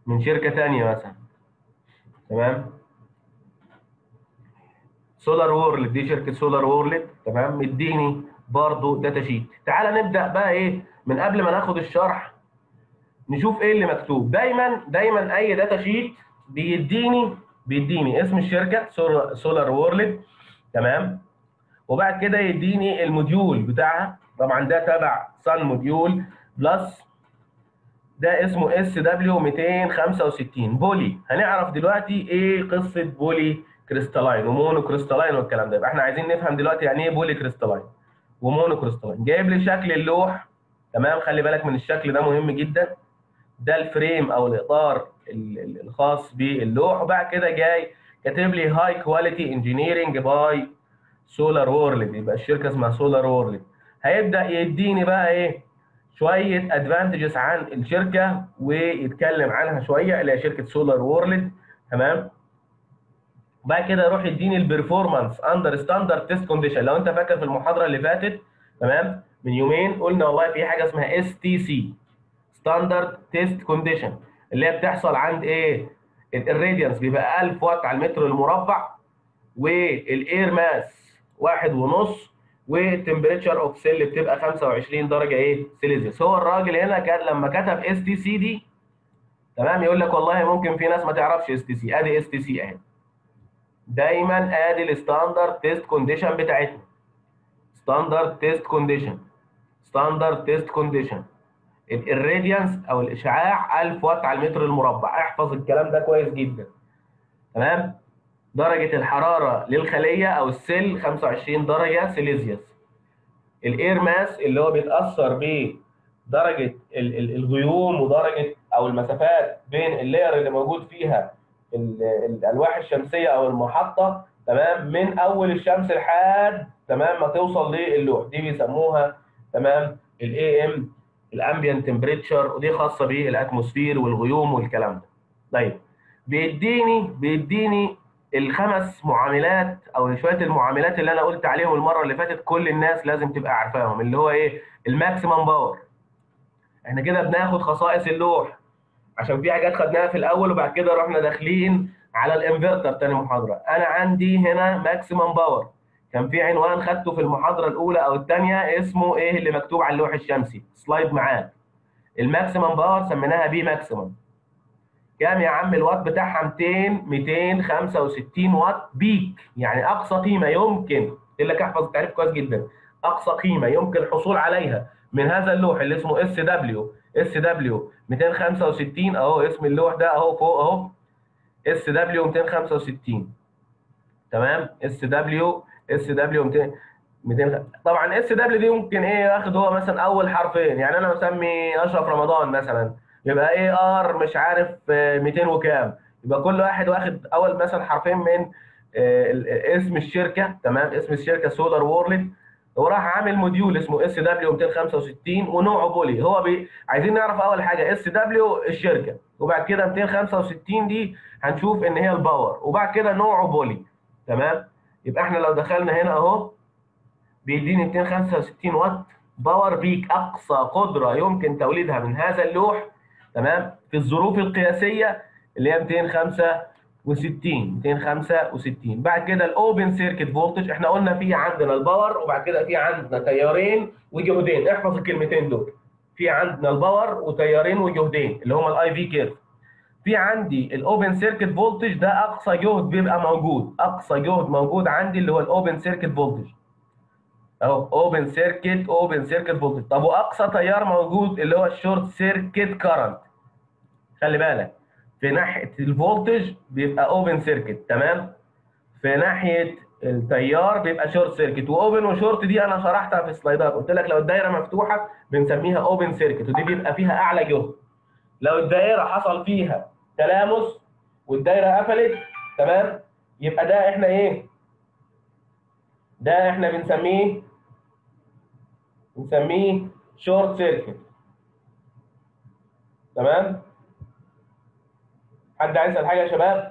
من شركه ثانيه مثلا تمام سولار وورلد دي شركه سولار وورلد تمام مديني برضو داتا شيت تعال نبدا بقى ايه من قبل ما ناخد الشرح نشوف ايه اللي مكتوب دايما دايما اي داتا شيت بيديني بيديني اسم الشركه سولار وورلد تمام وبعد كده يديني الموديول بتاعها طبعا ده تبع سان موديول بلس ده اسمه اس دبليو 265 بولي هنعرف دلوقتي ايه قصه بولي كريستالاين ومونو كريستالاين والكلام ده يبقى احنا عايزين نفهم دلوقتي يعني ايه بولي كريستالاين ومونو كريستالاين جايب لي شكل اللوح تمام خلي بالك من الشكل ده مهم جدا ده الفريم او الاطار الخاص باللوح وبعد كده جاي كاتب لي هاي كواليتي انجينيرنج باي سولار وورلد يبقى الشركه اسمها سولار وورلد هيبدا يديني بقى ايه شويه ادفانتجز عن الشركه ويتكلم عنها شويه اللي هي شركه سولار وورلد تمام بعد كده يروح يديني البرفورمانس اندر ستاندرد تيست كونديشن لو انت فاكر في المحاضره اللي فاتت تمام من يومين قلنا والله في حاجه اسمها اس تي سي ستاندرد تيست كونديشن اللي هي بتحصل عند ايه الراديانس بيبقى 1000 واط على المتر المربع والاير ماس واحد ونص والتمبريتشر اوف سيل بتبقى 25 درجه ايه سيليزيوس هو الراجل هنا كان لما كتب اس تي سي دي تمام يقول لك والله ممكن في ناس ما تعرفش اس تي سي ادي اس تي سي اهي دايما ادي الستاندرد تيست كونديشن بتاعتنا ستاندرد تيست كونديشن ستاندرد تيست كونديشن الراديانس او الاشعاع 1000 واط على المتر المربع احفظ الكلام ده كويس جدا تمام درجه الحراره للخليه او السيل 25 درجه سيليزيوس الاير ماس اللي هو بيتاثر بدرجه الغيوم ودرجه او المسافات بين اللاير اللي موجود فيها الالواح الشمسيه او المحطه تمام من اول الشمس لحد تمام ما توصل للوح دي بيسموها تمام الاي ام الامبيانت تمبريتشر ودي خاصه بالاتموسفير والغيوم والكلام ده طيب بيديني بيديني الخمس معاملات او شويه المعاملات اللي انا قلت عليهم المره اللي فاتت كل الناس لازم تبقى عارفاهم اللي هو ايه الماكسيمم باور احنا كده بناخد خصائص اللوح عشان في حاجات خدناها في الاول وبعد كده رحنا داخلين على الانفرتر تاني محاضره انا عندي هنا ماكسيمم باور كان في عنوان خدته في المحاضره الاولى او الثانيه اسمه ايه اللي مكتوب على اللوح الشمسي سلايد معاه الماكسيمم باور سميناها بي ماكسيمم كام يا عم الوات بتاعها 200 265 واط بيك يعني اقصى قيمه يمكن قلت لك احفظ التعريف كويس جدا اقصى قيمه يمكن الحصول عليها من هذا اللوح اللي اسمه اس دبليو اس دبليو 265 اهو اسم اللوح ده اهو فوق اهو اس دبليو 265 تمام اس دبليو اس دبليو 200 200 طبعا اس دبليو دي ممكن ايه ياخد هو مثلا اول حرفين يعني انا مسمي اشرف رمضان مثلا يبقى ايه ار مش عارف 200 وكام يبقى كل واحد واخد اول مثلا حرفين من اسم الشركه تمام اسم الشركه سولار وورلد وراح عامل موديول اسمه اس دبليو 265 ونوعه بولي هو بي... عايزين نعرف اول حاجه اس دبليو الشركه وبعد كده 265 دي هنشوف ان هي الباور وبعد كده نوعه بولي تمام يبقى احنا لو دخلنا هنا اهو بيديني 265 واط باور بيك اقصى قدره يمكن توليدها من هذا اللوح تمام في الظروف القياسيه اللي هي 265 265 بعد كده الاوبن سيركت فولتج احنا قلنا في عندنا الباور وبعد كده في عندنا تيارين وجهدين احفظ الكلمتين دول في عندنا الباور وتيارين وجهدين اللي هم الاي في كيرف في عندي الاوبن سيركت فولتج ده اقصى جهد بيبقى موجود اقصى جهد موجود عندي اللي هو الاوبن سيركت فولتج اهو اوبن سيركت اوبن سيركت فولتج طب واقصى تيار موجود اللي هو الشورت سيركت كارنت خلي بالك في ناحيه الفولتج بيبقى اوبن سيركت تمام في ناحيه التيار بيبقى شورت سيركت واوبن وشورت دي انا شرحتها في السلايدات قلت لك لو الدايره مفتوحه بنسميها اوبن سيركت ودي بيبقى فيها اعلى جهد لو الدايره حصل فيها تلامس والدايره قفلت تمام يبقى ده احنا ايه ده احنا بنسميه بنسميه شورت سيركت تمام حد عايز يسال حاجه يا شباب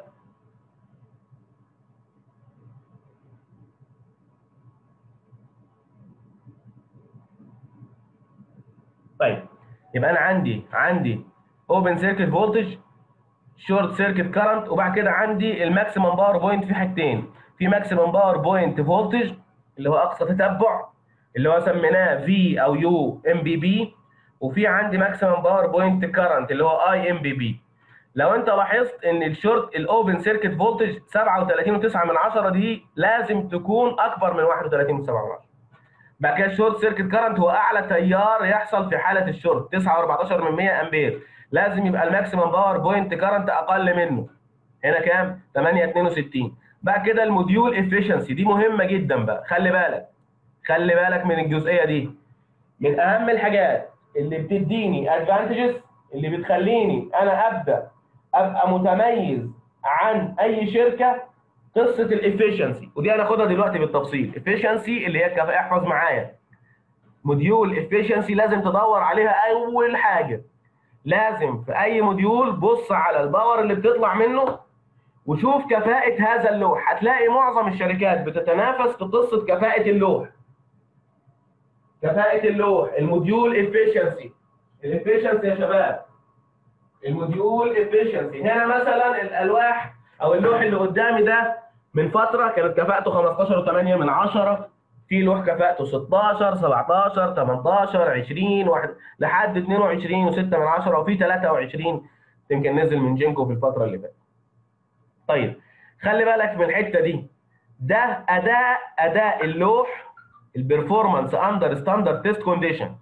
طيب يبقى انا عندي عندي اوبن سيركت فولتج شورت سيركت كارنت وبعد كده عندي الماكسيمم باور بوينت في حاجتين في ماكسيمم باور بوينت فولتج اللي هو اقصى تتبع اللي هو سميناه في او يو ام بي بي وفي عندي ماكسيمم باور بوينت كارنت اللي هو اي ام بي بي لو انت لاحظت ان الشورت الاوبن سيركت فولتج 37.9 من 10 دي لازم تكون اكبر من 31.7 من 10 بعد كده الشورت سيركت كارنت هو اعلى تيار يحصل في حاله الشورت 9.14 من 100 امبير لازم يبقى الماكسيمم باور بوينت كارنت اقل منه هنا كام 8.62 بعد كده الموديول افشنسي دي مهمه جدا بقى خلي بالك خلي بالك من الجزئيه دي من اهم الحاجات اللي بتديني ادفانتجز اللي بتخليني انا ابدا ابقى متميز عن اي شركه قصه الافشنسي ودي هناخدها دلوقتي بالتفصيل افشنسي اللي هي الكفاءه احفظ معايا موديول افشنسي لازم تدور عليها اول حاجه لازم في اي موديول بص على الباور اللي بتطلع منه وشوف كفاءه هذا اللوح هتلاقي معظم الشركات بتتنافس في قصه كفاءه اللوح كفاءه اللوح الموديول افشنسي الافشنسي يا شباب الموديول افشنسي هنا مثلا الالواح او اللوح اللي قدامي ده من فتره كانت كفاءته 15.8 من 10 في لوح كفاءته 16 17 18 20 واحد لحد 22 و6 من 10 وفي 23 يمكن نزل من جينكو في الفتره اللي فاتت. طيب خلي بالك من الحته دي ده اداء اداء اللوح البرفورمانس اندر ستاندرد تيست كونديشن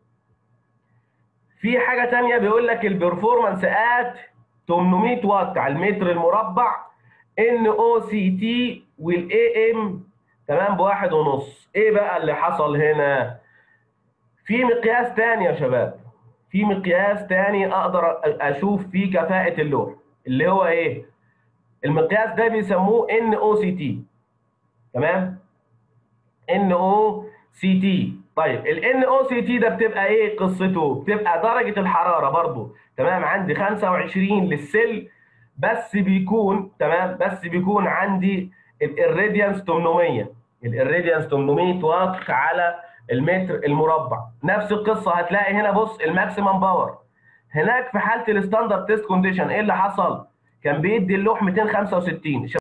في حاجه ثانيه بيقول لك البرفورمانس ات 800 واط على المتر المربع ان او سي تي والاي ام تمام بواحد ونص ايه بقى اللي حصل هنا في مقياس تاني يا شباب في مقياس تاني اقدر اشوف فيه كفاءة اللوح اللي هو ايه المقياس ده بيسموه ان او سي تي تمام ان او سي تي طيب ال او سي تي ده بتبقى ايه قصته بتبقى درجة الحرارة برضو تمام عندي 25 للسل بس بيكون تمام بس بيكون عندي الاريديانس 800 الاريديانس 800 واط على المتر المربع نفس القصه هتلاقي هنا بص الماكسيمم باور هناك في حاله الستاندرد تيست كونديشن ايه اللي حصل كان بيدي اللوح 265